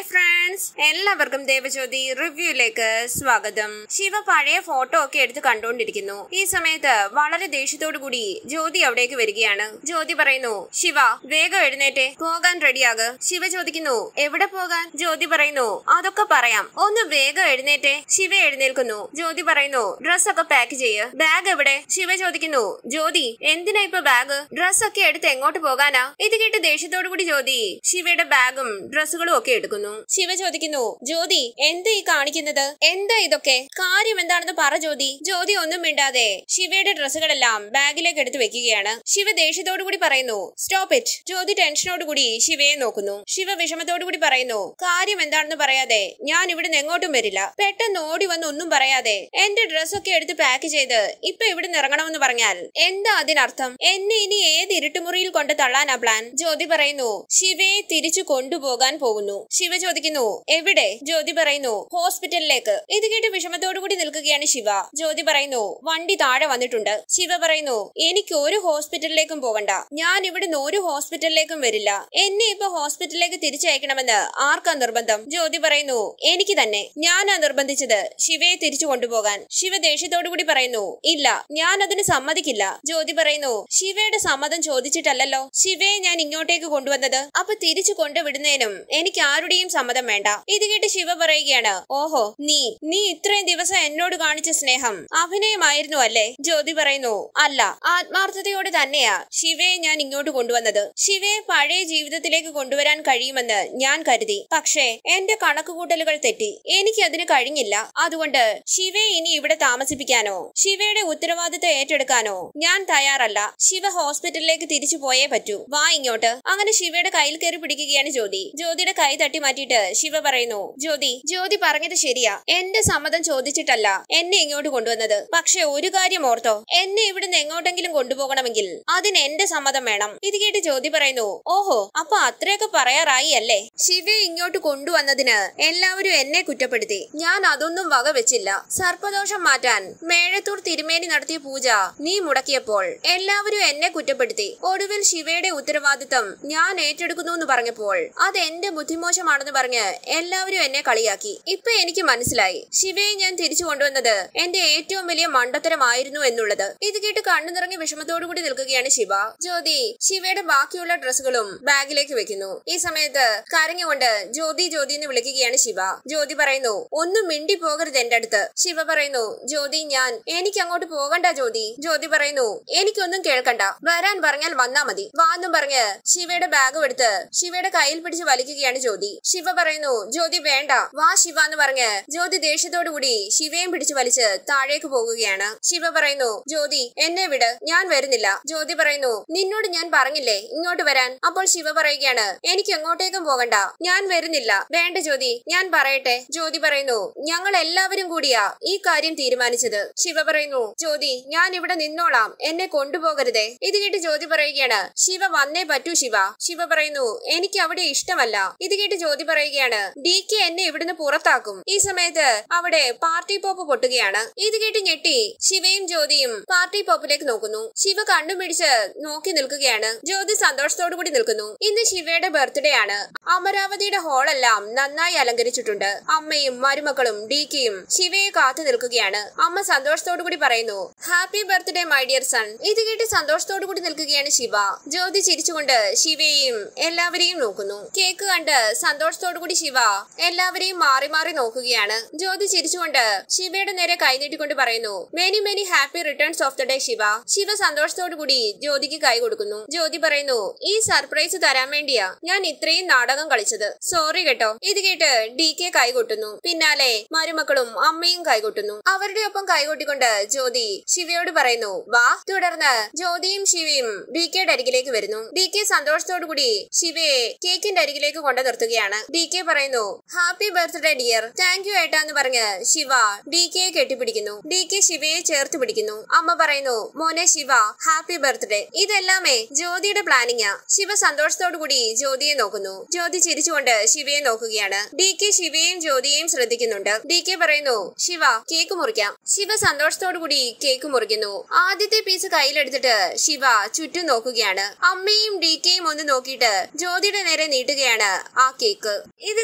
friends എല്ലാവർക്കും ദേവജ്യോതി റിവ്യൂയിലേക്ക് സ്വാഗതം ശിവ പഴയ ഫോട്ടോ ഒക്കെ എടുത്ത് കണ്ടുകൊണ്ടിരിക്കുന്നു ഈ സമയത്ത് വളരെ ദേഷ്യത്തോടു കൂടി ജ്യോതി അവിടേക്ക് വരികയാണ് ജ്യോതി പറയുന്നു ശിവ വേഗം എഴുന്നേറ്റേ പോകാൻ റെഡിയാക് ശിവ ചോദിക്കുന്നു എവിടെ പോകാൻ ജ്യോതി പറയുന്നു അതൊക്കെ പറയാം ഒന്ന് വേഗം എഴുന്നേറ്റേ ശിവ എഴുന്നേൽക്കുന്നു ജ്യോതി പറയുന്നു ഡ്രസ് ഒക്കെ പാക്ക് ചെയ്യ് ബാഗ് എവിടെ ശിവ ചോദിക്കുന്നു ജ്യോതി എന്തിനാ ഇപ്പൊ ബാഗ് ഡ്രസ് ഒക്കെ എടുത്ത് എങ്ങോട്ട് പോകാനാ ഇത് കേട്ട് ദേഷ്യത്തോടു കൂടി ജ്യോതി ശിവയുടെ ബാഗും ഡ്രസ്സുകളും ഒക്കെ എടുക്കുന്നു ശിവ ചോദിക്കുന്നു ജ്യോതി എന്താ ഈ കാണിക്കുന്നത് എന്താ ഇതൊക്കെ കാര്യം എന്താണെന്ന് പറ ജ്യോതി ജ്യോതി ഒന്നും മിണ്ടാതെ ശിവയുടെ ഡ്രസ്സുകളെല്ലാം ബാഗിലേക്ക് എടുത്തു വെക്കുകയാണ് ശിവ ദേഷ്യത്തോടു കൂടി പറയുന്നു സ്റ്റോപ്പ് ഇറ്റ് ജ്യോതി ടെൻഷനോട് കൂടി ശിവയെ നോക്കുന്നു ശിവ വിഷമത്തോടു കൂടി പറയുന്നു കാര്യം എന്താണെന്ന് പറയാതെ ഞാൻ ഇവിടുന്ന് എങ്ങോട്ടും വരില്ല പെട്ടെന്ന് ഓടി വന്ന് ഒന്നും പറയാതെ എന്റെ ഡ്രസ്സൊക്കെ എടുത്ത് പാക്ക് ചെയ്ത് ഇപ്പൊ ഇവിടുന്ന് ഇറങ്ങണമെന്ന് പറഞ്ഞാൽ എന്താ അതിനർത്ഥം എന്നെ ഇനി ഏത് ഇരുട്ടുമുറിയിൽ കൊണ്ട് തള്ളാനാ പ്ലാൻ ജ്യോതി പറയുന്നു ശിവയെ തിരിച്ചു കൊണ്ടുപോകാൻ പോകുന്നു ശിവ ചോദിക്കുന്നു എവിടെ ജ്യോതി പറയുന്നു ഹോസ്പിറ്റലിലേക്ക് ഇത് കേട്ട് വിഷമത്തോടു കൂടി നിൽക്കുകയാണ് ശിവ ജ്യോതി പറയുന്നു വണ്ടി താഴെ വന്നിട്ടുണ്ട് ശിവ പറയുന്നു എനിക്ക് ഒരു ഹോസ്പിറ്റലിലേക്കും പോകണ്ട ഞാൻ ഇവിടുന്ന് ഒരു ഹോസ്പിറ്റലിലേക്കും വരില്ല എന്നെ ഇപ്പൊ ഹോസ്പിറ്റലിലേക്ക് തിരിച്ചയക്കണമെന്ന് ആർക്കാ നിർബന്ധം ജ്യോതി പറയുന്നു എനിക്ക് തന്നെ ഞാനാ നിർബന്ധിച്ചത് ശിവയെ തിരിച്ചു കൊണ്ടുപോകാൻ ശിവ ദേഷ്യത്തോടു കൂടി പറയുന്നു ഇല്ല ഞാൻ അതിന് സമ്മതിക്കില്ല ജ്യോതി പറയുന്നു ശിവയുടെ സമ്മതം ചോദിച്ചിട്ടല്ലല്ലോ ശിവയെ ഞാൻ ഇങ്ങോട്ടേക്ക് കൊണ്ടുവന്നത് അപ്പൊ തിരിച്ചു കൊണ്ടുവിടുന്നതിനും എനിക്ക് ആരുടെയും സമ്മതം വേണ്ട ഇത് കേട്ട് ശിവ പറയുകയാണ് ഓഹോ നീ നീ ഇത്രയും ദിവസം എന്നോട് കാണിച്ച സ്നേഹം അഭിനയമായിരുന്നു അല്ലേ ജ്യോതി പറയുന്നു അല്ല ആത്മാർത്ഥതയോടെ തന്നെയാ ശിവയെ ഞാൻ ഇങ്ങോട്ട് കൊണ്ടുവന്നത് ശിവയെ പഴയ ജീവിതത്തിലേക്ക് കൊണ്ടുവരാൻ കഴിയുമെന്ന് ഞാൻ കരുതി പക്ഷേ എന്റെ കണക്കുകൂട്ടലുകൾ തെറ്റി എനിക്ക് അതിന് കഴിഞ്ഞില്ല അതുകൊണ്ട് ശിവയെ ഇനി ഇവിടെ താമസിപ്പിക്കാനോ ശിവയുടെ ഉത്തരവാദിത്തം ഏറ്റെടുക്കാനോ ഞാൻ തയ്യാറല്ല ശിവ ഹോസ്പിറ്റലിലേക്ക് തിരിച്ചു പോയേ പറ്റൂ വാ ഇങ്ങോട്ട് അങ്ങനെ ശിവയുടെ കയ്യിൽ കയറി പിടിക്കുകയാണ് ജ്യോതി ജ്യോതിയുടെ കൈ തട്ടി മാറ്റിയിട്ട് ശിവ പറയുന്നു ജ്യോതി ജ്യോതി പറഞ്ഞത് ശരിയാ എന്റെ സമ്മതം ചോദിച്ചിട്ടല്ല എന്നെ ഇങ്ങോട്ട് കൊണ്ടുവന്നത് പക്ഷെ ഒരു കാര്യം ഓർത്തോ എന്നെ ഇവിടുന്ന് എങ്ങോട്ടെങ്കിലും കൊണ്ടുപോകണമെങ്കിൽ അതിന് എന്റെ സമ്മതം വേണം ഇത് കേട്ട് ജ്യോതി പറയുന്നു ഓഹോ അപ്പൊ അത്രയൊക്കെ പറയാറായി അല്ലേ ശിവയെ ഇങ്ങോട്ട് കൊണ്ടുവന്നതിന് എല്ലാവരും എന്നെ കുറ്റപ്പെടുത്തി ഞാൻ അതൊന്നും വക വെച്ചില്ല സർപ്പദോഷം മാറ്റാൻ മേഴത്തൂർ തിരുമേനി നടത്തിയ പൂജ നീ മുടക്കിയപ്പോൾ എല്ലാവരും എന്നെ കുറ്റപ്പെടുത്തി ഒടുവിൽ ശിവയുടെ ഉത്തരവാദിത്തം ഞാൻ ഏറ്റെടുക്കുന്നു എന്ന് പറഞ്ഞപ്പോൾ അത് എന്റെ ബുദ്ധിമോശമാണെന്ന് പറഞ്ഞ് എല്ലാവരും എന്നെ കളിയാക്കി ഇപ്പൊ എനിക്ക് മനസ്സിലായി ശിവയെ ഞാൻ തിരിച്ചു കൊണ്ടുവന്നത് എന്റെ ഏറ്റവും വലിയ മണ്ടത്തരമായിരുന്നു എന്നുള്ളത് ഇത് കേട്ട് കണ്ണു നിറങ്ങി വിഷമത്തോടു കൂടി നിൽക്കുകയാണ് ശിവ ജ്യോതി ശിവയുടെ ബാക്കിയുള്ള ഡ്രസ്സുകളും ബാഗിലേക്ക് വെക്കുന്നു ഈ സമയത്ത് കരഞ്ഞുകൊണ്ട് ജ്യോതി ജ്യോതി എന്ന് വിളിക്കുകയാണ് ശിവ ജ്യോതി പറയുന്നു ഒന്നും മിണ്ടി പോകരുത് എന്റെ അടുത്ത് ശിവ പറയുന്നു ജ്യോതി ഞാൻ എനിക്ക് അങ്ങോട്ട് പോകണ്ട ജ്യോതി ജ്യോതി പറയുന്നു എനിക്കൊന്നും കേൾക്കണ്ട വരാൻ പറഞ്ഞാൽ വന്നാ മതി വാന്നും പറഞ്ഞ് ശിവയുടെ ബാഗും എടുത്ത് ശിവയുടെ കയ്യിൽ പിടിച്ച് വലിക്കുകയാണ് ജ്യോതി ശിവ പറയുന്നു ജ്യോതി വേണ്ട വാ ശിവ എന്ന് പറഞ്ഞ് ജ്യോതി ദേഷ്യത്തോടു കൂടി ശിവയും പിടിച്ചു വലിച്ച് താഴേക്ക് പോകുകയാണ് ശിവ പറയുന്നു ജ്യോതി എന്നെ വിട് ഞാൻ വരുന്നില്ല ജ്യോതി പറയുന്നു നിന്നോട് ഞാൻ പറഞ്ഞില്ലേ ഇങ്ങോട്ട് വരാൻ അപ്പോൾ ശിവ പറയുകയാണ് എനിക്ക് എങ്ങോട്ടേക്കും പോകണ്ട ഞാൻ വരുന്നില്ല വേണ്ട ജ്യോതി ഞാൻ പറയട്ടെ ജ്യോതി പറയുന്നു ഞങ്ങൾ എല്ലാവരും കൂടിയാ ഈ കാര്യം തീരുമാനിച്ചത് ശിവ പറയുന്നു ജ്യോതി ഞാൻ ഇവിടെ നിന്നോളാം എന്നെ കൊണ്ടുപോകരുതേ ഇത് കേട്ട് ജ്യോതി പറയുകയാണ് ശിവ വന്നേ പറ്റൂ ശിവ ശിവ പറയുന്നു എനിക്ക് അവിടെ ഇഷ്ടമല്ല ഇത് കേട്ട് ജ്യോതി പറയുകയാണ് ഡി കെ എന്നെ ഇവിടുന്ന് പുറത്താക്കും ഈ സമയത്ത് അവിടെ പാർട്ടി പോപ്പ് പൊട്ടുകയാണ് ഇത് കേട്ട് ഞെട്ടി ശിവയും ജ്യോതിയും പാർട്ടി പോപ്പിലേക്ക് നോക്കുന്നു ശിവ കണ്ണും പിടിച്ച് നോക്കി നിൽക്കുകയാണ് ജ്യോതി സന്തോഷത്തോടു കൂടി നിൽക്കുന്നു ഇന്ന് ശിവയുടെ ബർത്ത്ഡേ ആണ് അമരാവതിയുടെ ഹാളെല്ലാം നന്നായി അലങ്കരിച്ചിട്ടുണ്ട് അമ്മയും മരുമക്കളും ഡി കെയും ശിവയെ കാത്തു നിൽക്കുകയാണ് അമ്മ സന്തോഷത്തോടു കൂടി പറയുന്നു happy birthday my dear son ഇത് കേട്ട് സന്തോഷത്തോടു കൂടി നിൽക്കുകയാണ് ശിവ ജ്യോതി ചിരിച്ചുകൊണ്ട് ശിവയെയും എല്ലാവരെയും നോക്കുന്നു കേക്ക് കണ്ട് സന്തോഷത്തോടു കൂടി ശിവ എല്ലാവരെയും മാറി മാറി നോക്കുകയാണ് ജ്യോതി ചിരിച്ചുകൊണ്ട് ശിവയുടെ നേരെ കൈനീട്ടിക്കൊണ്ട് പറയുന്നു many many happy returns of the day Shiva Shiva സന്തോഷത്തോടു കൂടി ജ്യോതിക്ക് കൈ കൊടുക്കുന്നു ജ്യോതി പറയുന്നു ഈ സർപ്രൈസ് തരാൻ വേണ്ടിയാ ഞാൻ ഇത്രയും നാടകം കളിച്ചത് സോറി കേട്ടോ ഇത് കേട്ട് ഡി കെ കൈകൊട്ടുന്നു പിന്നാലെ മരുമക്കളും അമ്മയും കൈകൊട്ടുന്നു അവരുടെ ഒപ്പം കൈകൊട്ടിക്കൊണ്ട് ജ്യോതി ശിവയോട് പറയുന്നു വാ തുടർന്ന് ജ്യോതിയും ശിവയും ഡി കെയുടെ അരികിലേക്ക് വരുന്നു ഡി കെ സന്തോഷത്തോടു കൂടി ശിവയെ കേക്കിന്റെ അരികിലേക്ക് കൊണ്ടു നിർത്തുകയാണ് ഡി കെ പറയുന്നു happy birthday dear thank you ഏട്ടാ എന്ന് പറഞ്ഞ് ശിവ ഡി കെയെ കെട്ടിപ്പിടിക്കുന്നു ഡി കെ ശിവയെ ചേർത്ത് പിടിക്കുന്നു അമ്മ പറയുന്നു മോനെ ശിവ ഹാപ്പി ബർത്ത്ഡേ ഇതെല്ലാമേ ജ്യോതിയുടെ പ്ലാനിങ്ങാ ശിവ സന്തോഷത്തോടു കൂടി ജ്യോതിയെ നോക്കുന്നു ജ്യോതി ചിരിച്ചുകൊണ്ട് ശിവയെ നോക്കുകയാണ് ഡി കെ ശിവയെയും ജ്യോതിയെയും ശ്രദ്ധിക്കുന്നുണ്ട് ഡി കെ പറയുന്നു ശിവ കേക്ക് മുറിക്കാം ശിവ സന്തോഷത്തോടു കൂടി കേക്ക് മുറിക്കുന്നു ആദ്യത്തെ പീസ് കയ്യിലെടുത്തിട്ട് ശിവ ചുറ്റും നോക്കുകയാണ് അമ്മയും ഡി കെയും ഒന്ന് നോക്കിയിട്ട് ജ്യോതിയുടെ നേരെ നീട്ടുകയാണ് ആ കേക്ക് ഇത്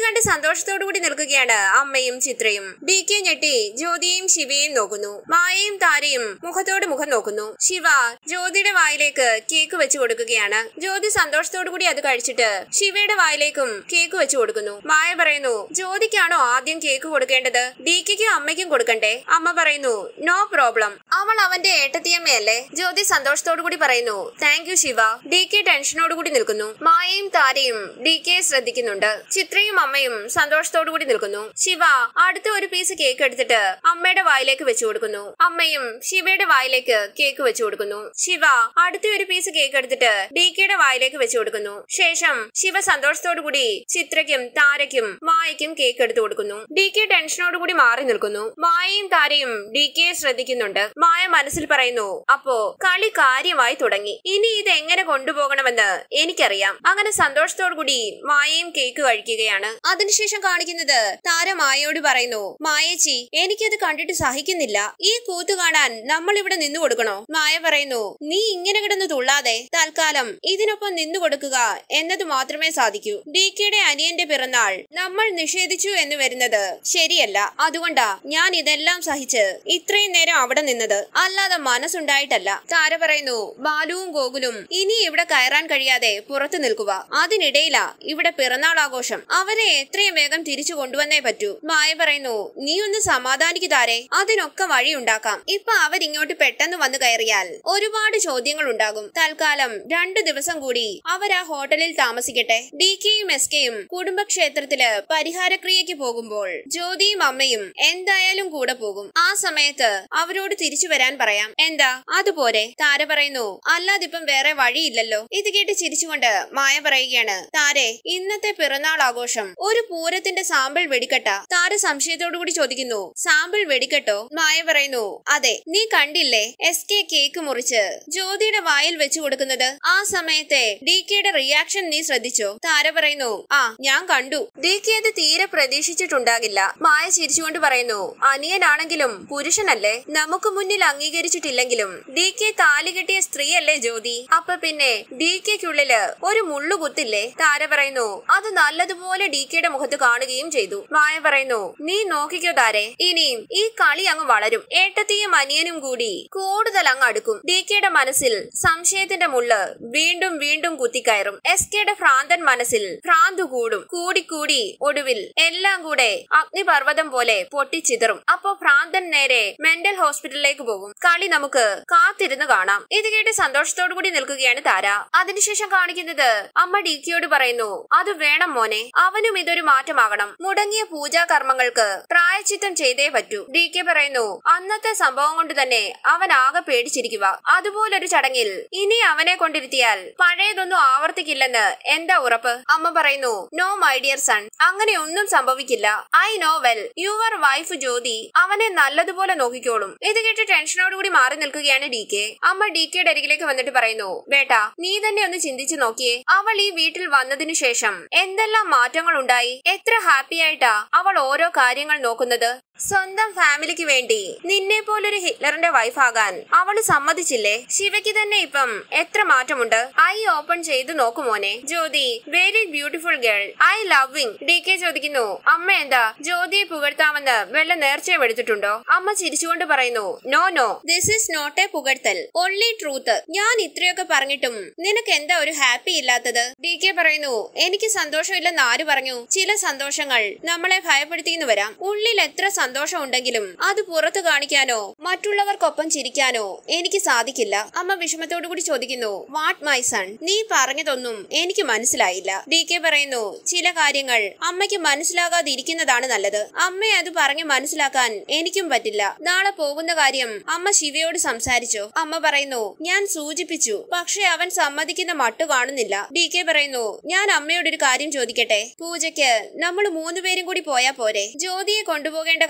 കണ്ട് സന്തോഷത്തോടു കൂടി നിൽക്കുകയാണ് അമ്മയും ചിത്രയും ഡി കെ ഞെട്ടി ജ്യോതിയെയും ശിവയെയും നോക്കുന്നു മായയും താരയും മുഖത്തോട് മുഖം നോക്കുന്നു ശിവ ജ്യോതിയുടെ വായിലേക്ക് കേക്ക് വെച്ച് കൊടുക്കുകയാണ് ജ്യോതി സന്തോഷത്തോടു കൂടി അത് കഴിച്ചിട്ട് ശിവയുടെ വായിലേക്കും കേക്ക് വെച്ച് കൊടുക്കുന്നു മായ പറയുന്നു ജ്യോതിക്കാണോ ആദ്യം കേക്ക് കൊടുക്കേണ്ടത് ഡി കെക്കും അമ്മയ്ക്കും കൊടുക്കണ്ടേ അമ്മ പറയുന്നു നോ പ്രോബ്ലം അവൾ അവന്റെ ഏട്ടത്തിയമ്മയല്ലേ ജ്യോതി സന്തോഷത്തോടു കൂടി പറയുന്നു thank you Shiva D K ടെൻഷനോട് കൂടി നിൽക്കുന്നു മായയും താരയും ഡി കെ ശ്രദ്ധിക്കുന്നുണ്ട് ചിത്രയും അമ്മയും സന്തോഷത്തോടു കൂടി നിൽക്കുന്നു ശിവ അടുത്ത ഒരു പീസ് കേക്ക് എടുത്തിട്ട് അമ്മയുടെ വായിലേക്ക് വെച്ചു കൊടുക്കുന്നു അമ്മയും ശിവയുടെ വായിലേക്ക് കേക്ക് വെച്ചു കൊടുക്കുന്നു ശിവ അടുത്ത ഒരു പീസ് കേക്ക് എടുത്തിട്ട് ഡി കെയുടെ വായിലേക്ക് വെച്ചു കൊടുക്കുന്നു ശേഷം ശിവ സന്തോഷത്തോടു കൂടി ചിത്രയ്ക്കും താരയ്ക്കും മായയ്ക്കും കേക്ക് എടുത്തു കൊടുക്കുന്നു ഡി കെ ടെൻഷനോട് കൂടി മാറി നിൽക്കുന്നു മായയും താരയും ഡി കെയെ ശ്രദ്ധിക്കുന്നുണ്ട് മായ മനസ്സിൽ പറയുന്നു അപ്പോ കളി കാര്യമായി തുടങ്ങി ഇനി ഇത് എങ്ങനെ കൊണ്ടുപോകണമെന്ന് എനിക്കറിയാം അങ്ങനെ സന്തോഷത്തോടു കൂടി മായയും കേക്ക് കഴിക്കുകയാണ് അതിനുശേഷം കാണിക്കുന്നത് താര മായയോട് പറയുന്നു മായേച്ചി എനിക്കത് കണ്ടിട്ട് സഹിക്കുന്നില്ല ഈ കൂത്ത് കാണാൻ നമ്മൾ ഇവിടെ നിന്നു കൊടുക്കണോ മായ പറയുന്നു നീ ഇങ്ങനെ കിടന്ന് തുള്ളാതെ തൽക്കാലം ഇതിനൊപ്പം നിന്നു കൊടുക്കുക എന്നത് മാത്രമേ സാധിക്കൂ ഡി കെയുടെ അനിയന്റെ പിറന്നാൾ നമ്മൾ നിഷേധിച്ചു എന്ന് വരുന്നത് ശരിയല്ല അതുകൊണ്ടാ ഞാൻ ഇതെല്ലാം സഹിച്ച് ഇത്രയും നേരം അവിടെ നിന്നത് അല്ലാതെ മനസ്സുണ്ടായിട്ടല്ല താര പറയുന്നു ബാലുവും ഗോകുലും ഇനി ഇവിടെ കയറാൻ കഴിയാതെ പുറത്തു നിൽക്കുക അതിനിടയിലാ ഇവിടെ പിറന്നാൾ ആഘോഷം അവരെ എത്രയും വേഗം തിരിച്ചു കൊണ്ടുവന്നേ പറ്റൂ മായ പറയുന്നു നീ ഒന്ന് സമാധാനിക്കു താരെ അതിനൊക്കെ വഴിയുണ്ടാക്കാം ഇപ്പൊ അവരിങ്ങോട്ട് പെട്ടെന്ന് വന്നു കയറിയാൽ ഒരുപാട് ചോദ്യങ്ങൾ ഉണ്ടാകും തൽക്കാലം രണ്ടു ദിവസം കൂടി അവർ ആ ഹോട്ടലിൽ താമസിക്കട്ടെ ഡി കെയും എസ് കെയും കുടുംബക്ഷേത്രത്തില് പരിഹാരക്രിയക്ക് പോകുമ്പോൾ ജ്യോതിയും അമ്മയും എന്തായാലും കൂടെ പോകും ആ സമയത്ത് അവരോട് തിരിച്ചു വരാൻ പറയാം എന്താ അതുപോലെ താര പറയുന്നു അല്ലാതിപ്പം വേറെ വഴിയില്ലല്ലോ ഇത് കേട്ട് ചിരിച്ചുകൊണ്ട് മായ പറയുകയാണ് താരെ ഇന്നത്തെ പിറന്നാൾ ആഘോഷം ഒരു പൂരത്തിന്റെ സാമ്പിൾ വെടിക്കട്ട താര സംശയത്തോടു കൂടി ചോദിക്കുന്നു സാമ്പിൾ വെടിക്കട്ടോ മായ പറയുന്നു അതെ നീ കണ്ടില്ലേ എസ് കെ കേക്ക് മുറിച്ച് ജ്യോതിയുടെ വായിൽ വെച്ചു കൊടുക്കുന്നത് ആ സമയത്തെ ഡി കെയുടെ റിയാക്ഷൻ നീ ശ്രദ്ധിച്ചോ താര പറയുന്നു ആ ഞാൻ കണ്ടു ഡി കെ അത് തീരെ പ്രതീക്ഷിച്ചിട്ടുണ്ടാകില്ല മായ ചിരിച്ചുകൊണ്ട് പറയുന്നു അനിയനാണെങ്കിലും പുരുഷനല്ലേ നമുക്ക് മുന്നിൽ അംഗീകരിച്ചിട്ടില്ലെങ്കിലും ഡി കെ താലി കെട്ടിയ സ്ത്രീയല്ലേ ജ്യോതി അപ്പൊ പിന്നെ ഡി കെക്കുള്ളില് ഒരു മുള്ളു കുത്തില്ലേ താര പറയുന്നു അത് നല്ലതുപോലെ ഡി കെയുടെ മുഖത്ത് കാണുകയും ചെയ്തു മായ പറയുന്നു നീ നോക്കിക്കോ താരെ ഇനിയും ഈ കളി അങ്ങ് വളരും ഏട്ടത്തിയും അനിയനും കൂടി കൂടുതൽ അങ്ങ് അടുക്കും ഡി കെയുടെ മനസ്സിൽ സംശയത്തിന്റെ മുള്ള് വീണ്ടും വീണ്ടും കുത്തിക്കയറും എസ് കെയുടെ ഭ്രാന്തൻ മനസ്സിൽ ഭ്രാന്തു കൂടും കൂടിക്കൂടി ഒടുവിൽ എല്ലാം കൂടെ അഗ്നിപർവ്വതം പോലെ പൊട്ടിച്ചിതറും അപ്പോ ഭ്രാന്തൻ നേരെ മെന്റൽ ഹോസ്പിറ്റലിലേക്ക് പോകും കളി നമുക്ക് കാത്തിരുന്ന് കാണാം ഇത് കേട്ട് സന്തോഷത്തോടു കൂടി നിൽക്കുകയാണ് താര അതിനുശേഷം കാണിക്കുന്നത് അമ്മ ഡി കെയോട് പറയുന്നു അത് വേണം മോനെ അവനും ഇതൊരു മാറ്റമാകണം മുടങ്ങിയ പൂജാ കർമ്മങ്ങൾക്ക് പ്രായച്ചിത്തം ചെയ്തേ പറ്റൂ ഡി കെ പറയുന്നു അന്നത്തെ സംഭവം കൊണ്ട് തന്നെ അവൻ ആകെ പേടിച്ചിരിക്കുക അതുപോലൊരു ചടങ്ങിൽ ഇനി അവനെ കൊണ്ടിരുത്തിയാൽ പഴയതൊന്നും ആവർത്തിക്കില്ലെന്ന് എന്താ ഉറപ്പ് അമ്മ പറയുന്നു നോ മൈ ഡിയർ സൺ അങ്ങനെ ഒന്നും സംഭവിക്കില്ല I know well your wife Jyothi അവനെ നല്ലതുപോലെ നോക്കിക്കോളും ഇത് കേട്ട് ടെൻഷനോടുകൂടി മാറി നിൽക്കുകയാണ് ഡി കെ അമ്മ ഡി കെയുടെ അരികിലേക്ക് വന്നിട്ട് പറയുന്നു ബേട്ടാ നീ തന്നെ ഒന്ന് ചിന്തിച്ചു നോക്കിയേ അവൾ ഈ വീട്ടിൽ വന്നതിനു ശേഷം എന്തെല്ലാം മാറ്റങ്ങൾ ഉണ്ടായി എത്ര ഹാപ്പി ആയിട്ടാ അവൾ ഓരോ കാര്യങ്ങൾ നോക്കുന്നത് സ്വന്തം ഫാമിലിക്ക് വേണ്ടി നിന്നെ പോലൊരു ഹിറ്റ്ലറിന്റെ വൈഫ് ആകാൻ അവള് സമ്മതിച്ചില്ലേ ശിവയ്ക്ക് തന്നെ ഇപ്പം എത്ര മാറ്റമുണ്ട് ഐ ഓപ്പൺ ചെയ്ത് നോക്കുമോനെ Jyothi very beautiful girl I loving D K ചോദിക്കുന്നു അമ്മ എന്താ ജ്യോതിയെ പുകഴ്ത്താമെന്ന് വല്ല നേർച്ചയും എടുത്തിട്ടുണ്ടോ അമ്മ ചിരിച്ചുകൊണ്ട് പറയുന്നു no no this is not a പുകഴ്ത്തൽ ഓൺലി ട്രൂത്ത് ഞാൻ ഇത്രയൊക്കെ പറഞ്ഞിട്ടും നിനക്ക് എന്താ ഒരു ഹാപ്പി ഇല്ലാത്തത് ഡി കെ പറയുന്നു എനിക്ക് സന്തോഷമില്ലെന്ന് ആര് പറഞ്ഞു ചില സന്തോഷങ്ങൾ നമ്മളെ ഭയപ്പെടുത്തിയെന്ന് വരാം ഉള്ളിൽ എത്ര സന്തോഷം ഉണ്ടെങ്കിലും അത് പുറത്തു കാണിക്കാനോ മറ്റുള്ളവർക്കൊപ്പം ചിരിക്കാനോ എനിക്ക് സാധിക്കില്ല അമ്മ വിഷമത്തോടു കൂടി ചോദിക്കുന്നു വാട്ട് മൈ സൺ നീ പറഞ്ഞതൊന്നും എനിക്ക് മനസ്സിലായില്ല ഡി കെ പറയുന്നു ചില കാര്യങ്ങൾ അമ്മയ്ക്ക് മനസ്സിലാകാതിരിക്കുന്നതാണ് നല്ലത് അമ്മയെ അത് പറഞ്ഞു മനസ്സിലാക്കാൻ എനിക്കും പറ്റില്ല നാളെ പോകുന്ന കാര്യം അമ്മ ശിവയോട് സംസാരിച്ചോ അമ്മ പറയുന്നു ഞാൻ സൂചിപ്പിച്ചു പക്ഷെ അവൻ സമ്മതിക്കുന്ന മട്ടു കാണുന്നില്ല ഡി കെ പറയുന്നു ഞാൻ അമ്മയോട് ഒരു കാര്യം ചോദിക്കട്ടെ പൂജയ്ക്ക് നമ്മൾ മൂന്നുപേരും കൂടി പോയാ പോരെ ജ്യോതിയെ കൊണ്ടുപോകേണ്ട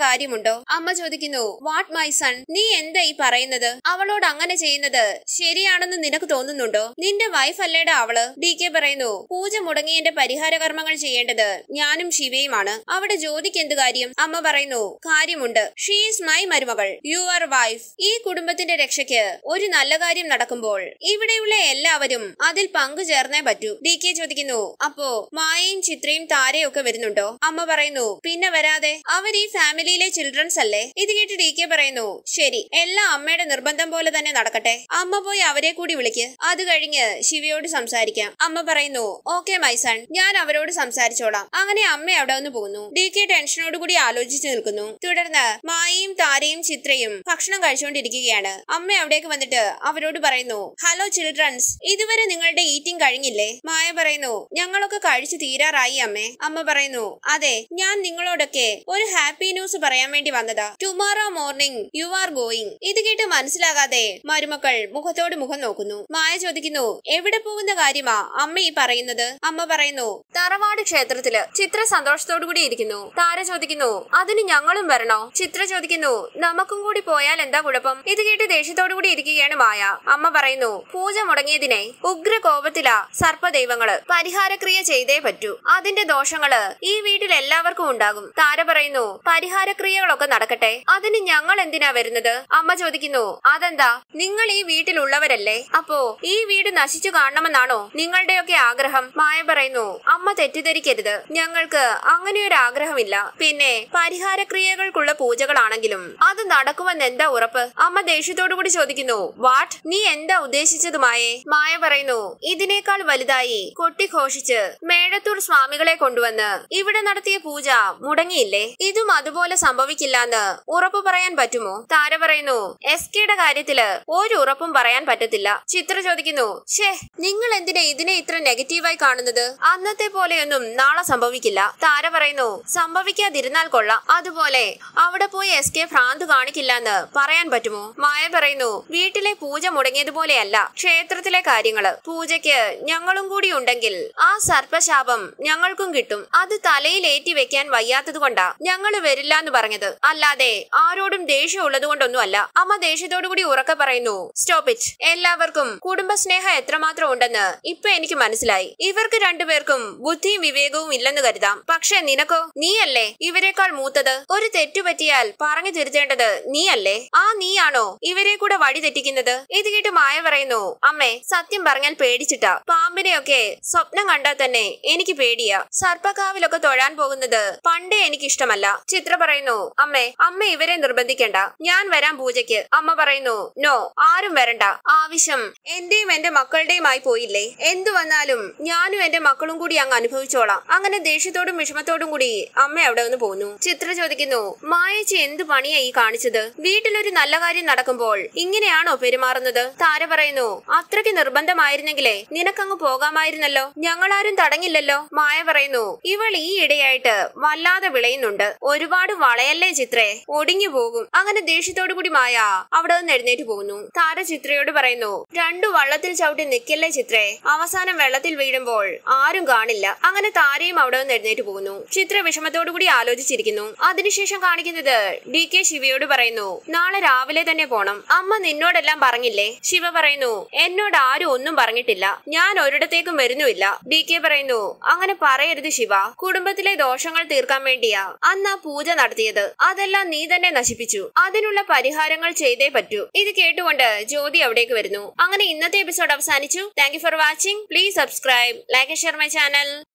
കാര്യമുണ്ടോ അമ്മ ചോദിക്കുന്നു വാട്ട് മൈ സൺ നീ എന്താ ഈ പറയുന്നത് അവളോട് അങ്ങനെ ചെയ്യുന്നത് ശരിയാണെന്ന് നിനക്ക് തോന്നുന്നുണ്ടോ നിന്റെ വൈഫ് അല്ലേടാ അവള് ഡി കെ പറയുന്നു പൂജ മുടങ്ങിയതിന്റെ പരിഹാര കർമ്മങ്ങൾ ചെയ്യേണ്ടത് ഞാനും ശിവയുമാണ് അവിടെ ജ്യോതിക്ക് എന്ത് കാര്യം അമ്മ പറയുന്നു കാര്യമുണ്ട് ഷീ ഈസ് മൈ മരുമകൾ യു ആർ വൈഫ് ഈ കുടുംബത്തിന്റെ രക്ഷയ്ക്ക് ഒരു നല്ല കാര്യം നടക്കുമ്പോൾ ഇവിടെയുള്ള എല്ലാവരും അതിൽ പങ്കുചേർന്നേ പറ്റൂ ഡി കെ ചോദിക്കുന്നു അപ്പോ മായയും ചിത്രയും താരയും ഒക്കെ വരുന്നുണ്ടോ അമ്മ പറയുന്നു പിന്നെ വരാതെ അവർ ഈ ഫാമിലിയിലെ ചിൽഡ്രൻസ് അല്ലേ ഇത് കേട്ട് ഡി കെ പറയുന്നു ശരി എല്ലാം അമ്മയുടെ നിർബന്ധം പോലെ തന്നെ നടക്കട്ടെ അമ്മ പോയി അവരെ കൂടി വിളിക്ക് അത് കഴിഞ്ഞ് ശിവയോട് സംസാരിക്കാം അമ്മ പറയുന്നു ഓക്കെ മൈ സൺ ഞാൻ അവരോട് സംസാരിച്ചോളാം അങ്ങനെ അമ്മ അവിടെ നിന്ന് പോകുന്നു ഡി കെ ടെൻഷനോട് കൂടി ആലോചിച്ചു നിൽക്കുന്നു തുടർന്ന് മായയും താരയും ചിത്രയും ഭക്ഷണം കഴിച്ചുകൊണ്ടിരിക്കുകയാണ് അമ്മ അവിടേക്ക് വന്നിട്ട് അവരോട് പറയുന്നു ഹലോ ചിൽഡ്രൻസ് ഇതുവരെ നിങ്ങളുടെ ഈറ്റിംഗ് കഴിഞ്ഞില്ലേ മായ പറയുന്നു ഞങ്ങളൊക്കെ കഴിച്ചു തീരാറായി അമ്മേ അമ്മ പറയുന്നു അതെ ഞാൻ നിങ്ങളോടൊക്കെ ഒരു ഹാപ്പി ന്യൂസ് പറയാൻ വേണ്ടി വന്നതാ tomorrow morning you are going ഇത് കേട്ട് മനസ്സിലാകാതെ മരുമക്കൾ മുഖത്തോട് മുഖം നോക്കുന്നു മായ ചോദിക്കുന്നു എവിടെ പോകുന്ന കാര്യമാ അമ്മ ഈ പറയുന്നത് അമ്മ പറയുന്നു തറവാട് ക്ഷേത്രത്തില് ചിത്ര സന്തോഷത്തോടു കൂടി ഇരിക്കുന്നു താര ചോദിക്കുന്നു അതിന് ഞങ്ങളും വരണോ ചിത്ര ചോദിക്കുന്നു നമുക്കും കൂടി പോയാൽ എന്താ കുഴപ്പം ഇത് കേട്ട് ദേഷ്യത്തോടു കൂടി ഇരിക്കുകയാണ് മായ അമ്മ പറയുന്നു പൂജ മുടങ്ങിയതിനെ ഉഗ്ര കോപത്തില സർപ്പദൈവങ്ങള് പരിഹാരക്രിയ ചെയ്തേ പറ്റൂ അതിന്റെ ദോഷങ്ങള് ഈ വീട്ടിൽ എല്ലാവർക്കും ഉണ്ടാകും താര പറയുന്നു പരിഹാരക്രിയകളൊക്കെ നടക്കട്ടെ അതിന് ഞങ്ങൾ എന്തിനാ വരുന്നത് അമ്മ ചോദിക്കുന്നു അതെന്താ നിങ്ങൾ ഈ വീട്ടിലുള്ളവരല്ലേ അപ്പോ ഈ വീട് നശിച്ചു കാണണമെന്നാണോ നിങ്ങളുടെയൊക്കെ ആഗ്രഹം മായ പറയുന്നു അമ്മ തെറ്റിദ്ധരിക്കരുത് ഞങ്ങൾക്ക് അങ്ങനെയൊരു ആഗ്രഹമില്ല പിന്നെ പരിഹാരക്രിയകൾക്കുള്ള പൂജകളാണെങ്കിലും അത് നടക്കുമെന്ന് എന്താ ഉറപ്പ് അമ്മ ദേഷ്യത്തോടു കൂടി ചോദിക്കുന്നു വാട്ട് നീ എന്താ ഉദ്ദേശിച്ചത് മായേ മായ പറയുന്നു ഇതിനേക്കാൾ വലുതായി കൊട്ടിഘോഷിച്ച് മേഴത്തൂർ സ്വാമികളെ കൊണ്ടുവന്ന് ഇവിടെ നടത്തിയ പൂജ മുടങ്ങിയില്ലേ ഇതും അതുപോലെ സംഭവിക്കില്ലെന്ന് ഉറപ്പ് പറയാൻ പറ്റുമോ താര പറയുന്നു എസ് കെയുടെ കാര്യത്തില് ഒരു ഉറപ്പും പറയാൻ പറ്റത്തില്ല ചിത്ര ചോദിക്കുന്നു ഷേ നിങ്ങൾ എന്തിനാ ഇതിനെ ഇത്ര നെഗറ്റീവായി കാണുന്നത് അന്നത്തെ പോലെയൊന്നും നാളെ സംഭവിക്കില്ല താര പറയുന്നു സംഭവിക്കാതിരുന്നാൽ കൊള്ളാം അതുപോലെ അവിടെ പോയി എസ് കെ ഭ്രാന്ത് കാണിക്കില്ലെന്ന് പറയാൻ പറ്റുമോ മായ പറയുന്നു വീട്ടിലെ പൂജ മുടങ്ങിയതുപോലെയല്ല ക്ഷേത്രത്തിലെ കാര്യങ്ങള് പൂജയ്ക്ക് ഞങ്ങളും കൂടി ഉണ്ടെങ്കിൽ ആ സർപ്പശാപം ഞങ്ങൾക്കും കിട്ടും അത് തലയിൽ ഏറ്റി വെക്കാൻ വയ്യാത്തത് കൊണ്ടാ ഞങ്ങള് വരില്ല എന്ന് പറഞ്ഞത് അല്ലാതെ ആരോടും ദേഷ്യം ഉള്ളത് കൊണ്ടൊന്നുമല്ല അമ്മ ദേഷ്യത്തോടു കൂടി ഉറക്കെ പറയുന്നു സ്റ്റോപ്പ് ഇറ്റ് എല്ലാവർക്കും കുടുംബസ്നേഹം എത്രമാത്രം ഉണ്ടെന്ന് ഇപ്പൊ എനിക്ക് മനസ്സിലായി ഇവർക്ക് രണ്ടുപേർക്കും ബുദ്ധിയും വിവേകവും ഇല്ലെന്ന് കരുതാം പക്ഷെ നിനക്കോ നീയല്ലേ ഇവരെക്കാൾ മൂത്തത് ഒരു തെറ്റു പറ്റിയാൽ പറഞ്ഞു തിരുത്തേണ്ടത് നീയല്ലേ ആ നീയാണോ ഇവരെ കൂടെ വഴി തെറ്റിക്കുന്നത് ഇത് കേട്ട് മായ പറയുന്നു അമ്മേ സത്യം പറഞ്ഞാൽ പേടിച്ചിട്ടാ പാമ്പിനെയൊക്കെ സ്വപ്നം കണ്ടാൽ തന്നെ എനിക്ക് പേടിയാ സർപ്പക്കാവിലൊക്കെ തൊഴാൻ പോകുന്നത് പണ്ടേ എനിക്ക് ഇഷ്ടമല്ല ചിത്ര പറയുന്നു അമ്മേ അമ്മ ഇവരെ നിർബന്ധിക്കണ്ട ഞാൻ വരാൻ പൂജയ്ക്ക് അമ്മ പറയുന്നു നോ ആരും വരണ്ട ആവശ്യം എന്റെയും എന്റെ മക്കളുടെയുമായി പോയില്ലേ എന്തു വന്നാലും ഞാനും എന്റെ മക്കളും കൂടി അങ്ങ് അനുഭവിച്ചോളാം അങ്ങനെ ദേഷ്യത്തോടും വിഷമത്തോടും കൂടി അമ്മ അവിടെ നിന്ന് പോന്നു ചിത്ര ചോദിക്കുന്നു മായച്ചി എന്ത് പണിയാ ഈ കാണിച്ചത് വീട്ടിലൊരു നല്ല കാര്യം നടക്കുമ്പോൾ ഇങ്ങനെയാണോ പെരുമാറുന്നത് താര പറയുന്നു അത്രയ്ക്ക് നിർബന്ധമായിരുന്നെങ്കിലേ നിനക്കങ്ങ് പോകാമായിരുന്നല്ലോ ഞങ്ങളാരും തടങ്ങില്ലല്ലോ മായ പറയുന്നു ഇവൾ ഈ ഇടയായിട്ട് വല്ലാതെ വിളയുന്നുണ്ട് ഒരുപാട് വളയല്ലേ ചിത്രേ ഒടിഞ്ഞു പോകും അങ്ങനെ ദേഷ്യത്തോടു കൂടി മായ അവിടെ നിന്ന് എഴുന്നേറ്റ് പോകുന്നു താര ചിത്രയോട് പറയുന്നു രണ്ടു വള്ളത്തിൽ ചവിട്ടി നിൽക്കല്ലേ ചിത്രേ അവസാനം വെള്ളത്തിൽ വീഴുമ്പോൾ ആരും കാണില്ല അങ്ങനെ താരയും അവിടെ നിന്ന് എഴുന്നേറ്റ് പോകുന്നു ചിത്ര വിഷമത്തോടു കൂടി ആലോചിച്ചിരിക്കുന്നു അതിനുശേഷം കാണിക്കുന്നത് ഡി കെ ശിവയോട് പറയുന്നു നാളെ രാവിലെ തന്നെ പോണം അമ്മ നിന്നോടെല്ലാം പറഞ്ഞില്ലേ ശിവ പറയുന്നു എന്നോട് ആരും ഒന്നും പറഞ്ഞിട്ടില്ല ഞാൻ ഒരിടത്തേക്കും വരുന്നുമില്ല ഡി കെ പറയുന്നു അങ്ങനെ പറയരുത് ശിവ കുടുംബത്തിലെ ദോഷങ്ങൾ തീർക്കാൻ വേണ്ടിയാ അന്ന് ആ പൂജ നടത്തിയത് അതെല്ലാം നീ തന്നെ നശിപ്പിച്ചു അതിനുള്ള പരിഹാരങ്ങൾ ചെയ്തേ പറ്റൂ ഇത് കേട്ടുകൊണ്ട് ജ്യോതി അവിടേക്ക് വരുന്നു അങ്ങനെ ഇന്നത്തെ എപ്പിസോഡ് അവസാനിച്ചു thank you for watching please subscribe like share my channel